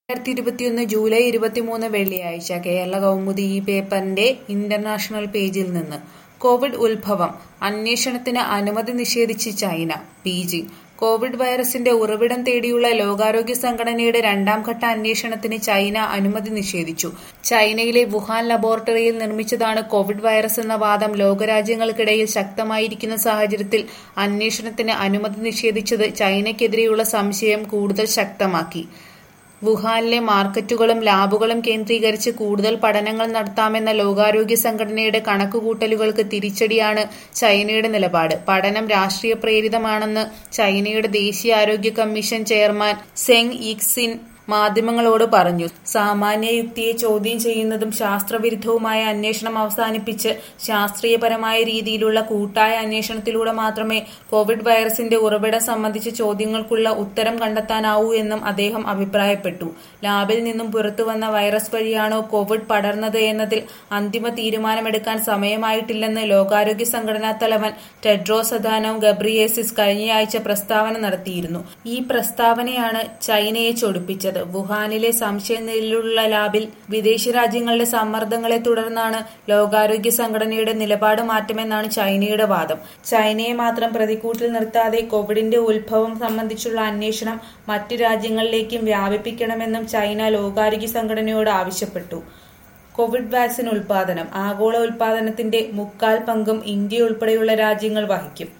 രണ്ടായിരത്തി ഇരുപത്തിയൊന്ന് ജൂലൈ ഇരുപത്തിമൂന്ന് വെള്ളിയാഴ്ച കേരള കൗമുദി ഈ പേപ്പറിന്റെ ഇന്റർനാഷണൽ പേജിൽ നിന്ന് കോവിഡ് ഉത്ഭവം അന്വേഷണത്തിന് അനുമതി നിഷേധിച്ച് ചൈന ബീജിംഗ് കോവിഡ് വൈറസിന്റെ ഉറവിടം തേടിയുള്ള ലോകാരോഗ്യ സംഘടനയുടെ രണ്ടാംഘട്ട അന്വേഷണത്തിന് ചൈന അനുമതി നിഷേധിച്ചു ചൈനയിലെ വുഹാൻ ലബോറട്ടറിയിൽ നിർമ്മിച്ചതാണ് കോവിഡ് വൈറസ് എന്ന വാദം ലോകരാജ്യങ്ങൾക്കിടയിൽ ശക്തമായിരിക്കുന്ന സാഹചര്യത്തിൽ അന്വേഷണത്തിന് അനുമതി നിഷേധിച്ചത് ചൈനയ്ക്കെതിരെയുള്ള സംശയം കൂടുതൽ ശക്തമാക്കി വുഹാനിലെ മാർക്കറ്റുകളും ലാബുകളും കേന്ദ്രീകരിച്ച് കൂടുതൽ പഠനങ്ങൾ നടത്താമെന്ന ലോകാരോഗ്യ സംഘടനയുടെ കണക്കുകൂട്ടലുകൾക്ക് തിരിച്ചടിയാണ് ചൈനയുടെ നിലപാട് പഠനം രാഷ്ട്രീയ പ്രേരിതമാണെന്ന് ചൈനയുടെ ദേശീയ ആരോഗ്യ കമ്മീഷൻ ചെയർമാൻ സെങ് ഇക്സിൻ മാധ്യമങ്ങളോട് പറഞ്ഞു സാമാന്യ യുക്തിയെ ചോദ്യം ചെയ്യുന്നതും ശാസ്ത്രവിരുദ്ധവുമായ അന്വേഷണം അവസാനിപ്പിച്ച് ശാസ്ത്രീയപരമായ രീതിയിലുള്ള കൂട്ടായ അന്വേഷണത്തിലൂടെ മാത്രമേ കോവിഡ് വൈറസിന്റെ ഉറവിടം സംബന്ധിച്ച ചോദ്യങ്ങൾക്കുള്ള ഉത്തരം കണ്ടെത്താനാവൂ എന്നും അദ്ദേഹം അഭിപ്രായപ്പെട്ടു ലാബിൽ നിന്നും പുറത്തുവന്ന വൈറസ് വഴിയാണോ കോവിഡ് പടർന്നത് എന്നതിൽ അന്തിമ തീരുമാനമെടുക്കാൻ സമയമായിട്ടില്ലെന്ന് ലോകാരോഗ്യ സംഘടനാ തലവൻ ടെഡ്രോസ് അദാനോ ഗബ്രിയേസിസ് കഴിഞ്ഞയാഴ്ച പ്രസ്താവന നടത്തിയിരുന്നു ഈ പ്രസ്താവനയാണ് ചൈനയെ ചൊടിപ്പിച്ചത് വുഹാനിലെ സംശയനിലയിലുള്ള ലാബിൽ വിദേശ രാജ്യങ്ങളുടെ സമ്മർദ്ദങ്ങളെ തുടർന്നാണ് ലോകാരോഗ്യ സംഘടനയുടെ നിലപാട് മാറ്റമെന്നാണ് ചൈനയുടെ വാദം ചൈനയെ മാത്രം പ്രതിക്കൂട്ടിൽ നിർത്താതെ കോവിഡിന്റെ ഉത്ഭവം സംബന്ധിച്ചുള്ള അന്വേഷണം മറ്റു രാജ്യങ്ങളിലേക്കും വ്യാപിപ്പിക്കണമെന്നും ചൈന ലോകാരോഗ്യ സംഘടനയോട് ആവശ്യപ്പെട്ടു കോവിഡ് വാക്സിൻ ഉൽപാദനം ആഗോള ഉൽപാദനത്തിന്റെ മുക്കാൽ പങ്കും ഇന്ത്യ ഉൾപ്പെടെയുള്ള രാജ്യങ്ങൾ വഹിക്കും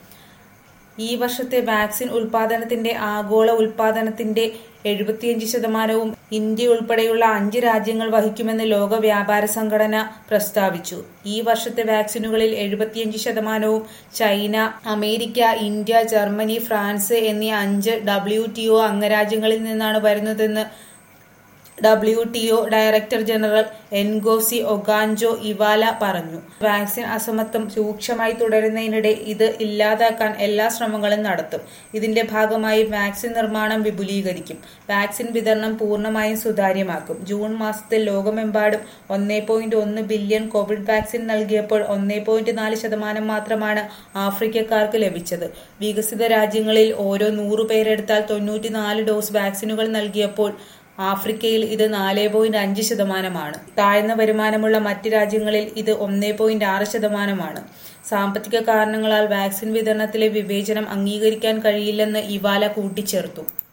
ഈ വർഷത്തെ വാക്സിൻ ഉൽപാദനത്തിന്റെ ആഗോള ഉൽപാദനത്തിന്റെ എഴുപത്തിയഞ്ച് ശതമാനവും ഇന്ത്യ ഉൾപ്പെടെയുള്ള അഞ്ച് രാജ്യങ്ങൾ വഹിക്കുമെന്ന് ലോക വ്യാപാര സംഘടന പ്രസ്താവിച്ചു ഈ വർഷത്തെ വാക്സിനുകളിൽ എഴുപത്തിയഞ്ച് ശതമാനവും China America India Germany France എന്നീ അഞ്ച് ഡബ്ല്യു ടി ഒ അംഗരാജ്യങ്ങളിൽ നിന്നാണ് വരുന്നതെന്ന് W T O director general Ngozi Okonjo Iweala പറഞ്ഞു വാക്സിൻ അസമത്വം രൂക്ഷമായി തുടരുന്നതിനിടെ ഇത് ഇല്ലാതാക്കാൻ എല്ലാ ശ്രമങ്ങളും നടത്തും ഇതിന്റെ ഭാഗമായി വാക്സിൻ നിർമ്മാണം വിപുലീകരിക്കും വാക്സിൻ വിതരണം പൂർണ്ണമായും സുതാര്യമാക്കും ജൂൺ മാസത്തിൽ ലോകമെമ്പാടും ഒന്നേ പോയിന്റ് ഒന്ന് ബില്യൺ കോവിഡ് വാക്സിൻ നൽകിയപ്പോൾ ഒന്നേ പോയിന്റ് നാല് ശതമാനം മാത്രമാണ് ആഫ്രിക്കക്കാർക്ക് ലഭിച്ചത് വികസിത രാജ്യങ്ങളിൽ ഓരോ നൂറു പേരെടുത്താൽ തൊണ്ണൂറ്റിനാല് ഡോസ് വാക്സിനുകൾ നൽകിയപ്പോൾ ആഫ്രിക്കയിൽ ഇത് നാല് പോയിന്റ് അഞ്ച് ശതമാനമാണ് താഴ്ന്ന വരുമാനമുള്ള മറ്റ് രാജ്യങ്ങളിൽ ഇത് ഒന്നേ പോയിന്റ് ആറ് ശതമാനമാണ് സാമ്പത്തിക കാരണങ്ങളാൽ വാക്സിൻ വിതരണത്തിലെ വിവേചനം അംഗീകരിക്കാൻ കഴിയില്ലെന്ന് ഇവാല കൂട്ടിച്ചേർത്തു